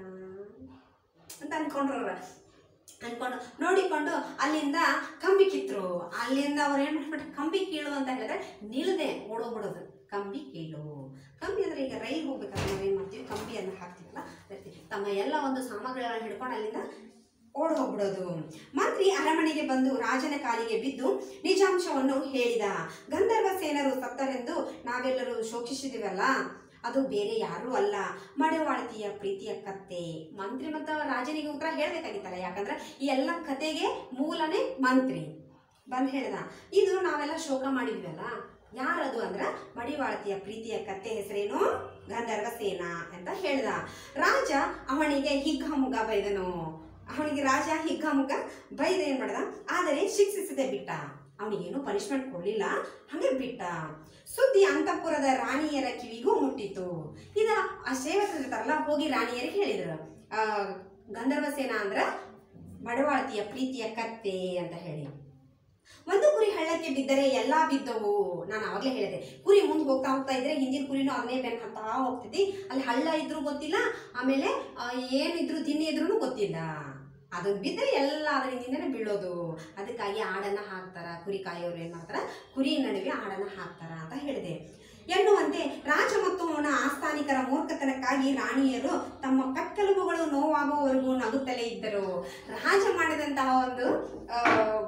ಅಂತ ಅನ್ಕೊಂಡ್ರು ಅವ್ರು. ಅನ್ಕೊಂಡು ನೋಡಿಕೊಂಡು ಅಲ್ಲಿಂದ ಕಂಬಿ ಕಿತ್ರು ಅಲ್ಲಿಂದ ಅವ್ರು ಏನು ಮಾಡ್ಬಿಟ್ರು ಕಂಬಿ ಕೀಳು ಅಂತ ಹೇಳಿದ್ರೆ ನಿಲ್ದೆ ಓಡೋಗ್ಬಿಡೋದು ಕಂಬಿ ಕೀಳು ಕಂಬಿ ಅಂದ್ರೆ ಈಗ ರೈಲ್ ಹೋಗ್ಬೇಕಾದ್ರೆ ನಾವು ಏನು ಮಾಡ್ತೀವಿ ಕಂಬಿಯನ್ನು ಹಾಕ್ತೀವಲ್ಲ ಅದಕ್ಕೆ ತಮ್ಮ ಎಲ್ಲ ಒಂದು ಸಾಮಗ್ರಿಗಳನ್ನ ಹಿಡ್ಕೊಂಡು ಅಲ್ಲಿಂದ ಓಡ್ ಹೋಗ್ಬಿಡೋದು ಮಂತ್ರಿ ಅರಮನೆಗೆ ಬಂದು ರಾಜನ ಕಾಲಿಗೆ ಬಿದ್ದು ನಿಜಾಂಶವನ್ನು ಹೇಳಿದ ಗಂಧರ್ವ ಸೇನರು ಸತ್ತರೆಂದು ನಾವೆಲ್ಲರೂ ಶೋಕಿಸಿದಿವಲ್ಲ ಅದು ಬೇರೆ ಯಾರೂ ಅಲ್ಲ ಮಡವಾಳತಿಯ ಪ್ರೀತಿಯ ಕತ್ತೆ ಮಂತ್ರಿ ಮತ್ತು ರಾಜನಿಗೆ ಉತ್ತರ ಹೇಳ್ಬೇಕಾಗಿತ್ತಲ್ಲ ಯಾಕಂದ್ರೆ ಈ ಎಲ್ಲ ಕತೆಗೆ ಮೂಲನೇ ಮಂತ್ರಿ ಬಂದು ಹೇಳ್ದ ಇದು ನಾವೆಲ್ಲ ಶೋಕ ಮಾಡಿದ್ವಲ್ಲ ಯಾರದು ಅಂದ್ರ ಮಡಿವಾಳತಿಯ ಪ್ರೀತಿಯ ಕತ್ತೆ ಹೆಸರೇನು ಗಂಧರ್ವ ಸೇನಾ ಅಂತ ಹೇಳ್ದ ರಾಜ ಅವನಿಗೆ ಹಿಗ್ಗಮುಗ ಬೈದನು ಅವನಿಗೆ ರಾಜ ಹಿಗ್ಗಮುಗ ಬೈದ ಏನ್ ಮಾಡ್ದ ಆದರೆ ಶಿಕ್ಷಿಸದೆ ಬಿಟ್ಟ ಅವನಿಗೇನು ಪನಿಷ್ಮೆಂಟ್ ಕೊಡ್ಲಿಲ್ಲ ಹಂಗೆ ಬಿಟ್ಟ ಸುದ್ದಿ ಅಂತಃಪುರದ ರಾಣಿಯರ ಕಿವಿಗೂ ಮುಟ್ಟಿತು ಇದ ಆ ಸೇವಕರು ಇರ್ತಾರಲ್ಲ ಹೋಗಿ ರಾಣಿಯರಿಗೆ ಹೇಳಿದ್ರು ಆ ಗಂಧರ್ವ ಸೇನಾ ಅಂದ್ರ ಮಡವಾಳತಿಯ ಪ್ರೀತಿಯ ಕತ್ತೆ ಅಂತ ಹೇಳಿ ಒಂದು ಕುರಿ ಹಳ್ಳಕ್ಕೆ ಬಿದ್ದರೆ ಎಲ್ಲಾ ಬಿದ್ದವು ನಾನು ಅವಾಗಲೇ ಹೇಳಿದೆ ಕುರಿ ಮುಂದೆ ಹೋಗ್ತಾ ಹೋಗ್ತಾ ಇದ್ರೆ ಹಿಂದಿನ ಕುರಿನೂ ಅದನ್ನೇ ಬೆನ್ ಹತ್ತಾ ಹೋಗ್ತೈತಿ ಅಲ್ಲಿ ಹಳ್ಳ ಇದ್ರೂ ಗೊತ್ತಿಲ್ಲ ಆಮೇಲೆ ಆ, ಏನಿದ್ರು ದಿನ ಇದ್ರೂ ಗೊತ್ತಿಲ್ಲ ಅದು ಬಿದ್ದರೆ ಎಲ್ಲ ಅದರ ಹಿಂದಿಂದನೇ ಬೀಳೋದು ಅದಕ್ಕಾಗಿ ಆಡನ್ನ ಹಾಕ್ತಾರ ಕುರಿ ಕಾಯೋರು ಏನ್ ಮಾಡ್ತಾರ ಕುರಿ ನಡುವೆ ಆಡನ್ನ ಹಾಕ್ತಾರ ಅಂತ ಹೇಳಿದೆ ಎನ್ನುವಂತೆ ರಾಜ ಮತ್ತು ಅವನ ಆಸ್ಥಾನಿಕರ ಮೂರ್ಖತನಕ್ಕಾಗಿ ರಾಣಿಯರು ತಮ್ಮ ಕಕ್ಕಲುಬುಗಳು ನೋವಾಗುವವರೆಗೂ ನಗುತ್ತಲೇ ಇದ್ದರು ರಾಜ ಮಾಡಿದಂತಹ ಒಂದು ಆ,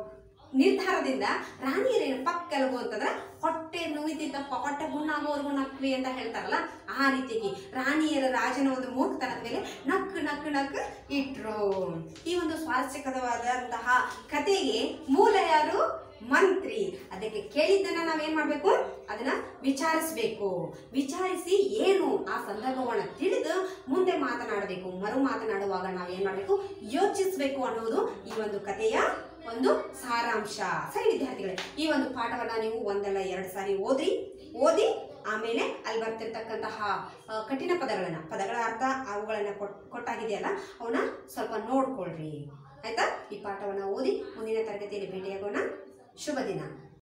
ನಿರ್ಧಾರದಿಂದ ರಾಣಿಯರೇನು ಪಕ್ಕಲುಬು ಅಂತಂದ್ರೆ ಹೊಟ್ಟೆ ನೋಯ್ತಿದ್ದಪ್ಪ ಹೊಟ್ಟೆ ಹುಣ್ಣಾಗೋವರೆಗೂ ನಕ್ವಿ ಅಂತ ಹೇಳ್ತಾರಲ್ಲ ಆ ರೀತಿಯಾಗಿ ರಾಣಿಯರ ರಾಜನ ಒಂದು ಮೂರ್ಖತನದ ಮೇಲೆ ನಕ್ಕು ನಕ್ಕು ನಕ್ಕು ಇಟ್ರು ಈ ಒಂದು ಸ್ವಾರಸ್ಯಕರವಾದಂತಹ ಕತೆಗೆ ಮೂಲ ಯಾರು ಮಂತ್ರಿ ಅದಕ್ಕೆ ಕೇಳಿದ್ದನ್ನ ನಾವೇನ್ ಮಾಡ್ಬೇಕು ಅದನ್ನ ವಿಚಾರಿಸ್ಬೇಕು ವಿಚಾರಿಸಿ ಏನು ಆ ಸಂದರ್ಭವನ್ನ ತಿಳಿದು ಮುಂದೆ ಮಾತನಾಡಬೇಕು ಮರು ಮಾತನಾಡುವಾಗ ನಾವೇನ್ ಮಾಡ್ಬೇಕು ಯೋಚಿಸ್ಬೇಕು ಅನ್ನೋದು ಈ ಒಂದು ಕಥೆಯ ಒಂದು ಸಾರಾಂಶ ಸರಿ ವಿದ್ಯಾರ್ಥಿಗಳೇ ಈ ಒಂದು ಪಾಠವನ್ನ ನೀವು ಒಂದಲ್ಲ ಎರಡು ಸಾರಿ ಓದ್ರಿ ಓದಿ ಆಮೇಲೆ ಅಲ್ಲಿ ಬರ್ತಿರ್ತಕ್ಕಂತಹ ಆ, ಕಠಿಣ ಪದಗಳನ್ನ ಪದಗಳ ಅರ್ಥ ಅವುಗಳನ್ನ ಕೊಟ್ ಕೊಟ್ಟಾಗಿದೆಯಲ್ಲ ಅವನ್ನ ಸ್ವಲ್ಪ ನೋಡ್ಕೊಳ್ರಿ ಆಯ್ತಾ ಈ ಪಾಠವನ್ನ ಓದಿ ಮುಂದಿನ ತರಗತಿಯಲ್ಲಿ ಭೇಟಿಯಾಗೋಣ ಶುಭ ದಿನ